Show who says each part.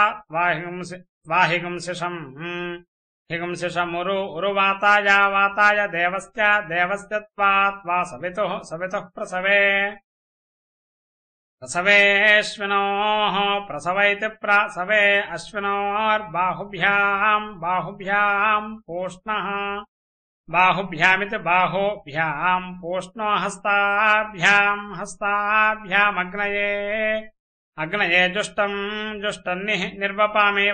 Speaker 1: त्वाहिगुंसिषम् हिगुंसिषमुरु उरुवाताय वाताय देवस्य देवस्य त्वा त्वा सवितुः सवितुः प्रसवे प्रसवेऽश्विनोः प्रसवैति प्रसवे अश्विनोर्बाहुभ्याम् बाहुभ्याम् पूष्णः बाहुभ्यामिति बाहुभ्याम् पूष्णो हस्ताभ्याम् हस्ताभ्यामग्नये अग्नये जुष्टम् जुष्टन्निः निर्वपामि